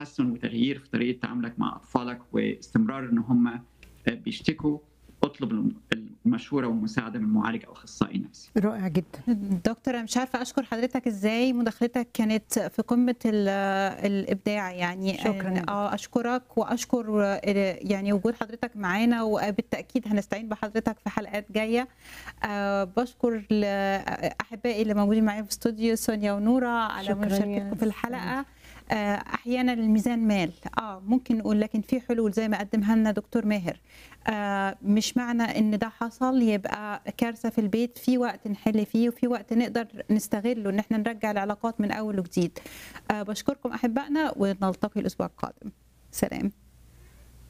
تحسن وتغيير في طريقه تعاملك مع اطفالك واستمرار ان هم بيشتكوا اطلب المشوره والمساعده من معالج او اخصائي نفسي. رائع جدا دكتور انا مش عارفه اشكر حضرتك ازاي مداخلتك كانت في قمه ال- الابداع يعني شكراً. اه اشكرك واشكر يعني وجود حضرتك معانا وبالتاكيد هنستعين بحضرتك في حلقات جايه آه بشكر ل- احبائي اللي موجودين معايا في الاستوديو سونيا ونوره على شكراً يا مشاركتكم في الحلقه آه، احيانا الميزان مال اه ممكن نقول لكن في حلول زي ما قدمها لنا دكتور ماهر آه مش معنى ان ده حصل يبقى كارثه في البيت في وقت نحل فيه وفي وقت نقدر نستغله ان احنا نرجع العلاقات من اول وجديد آه بشكركم احبائنا ونلتقي الاسبوع القادم سلام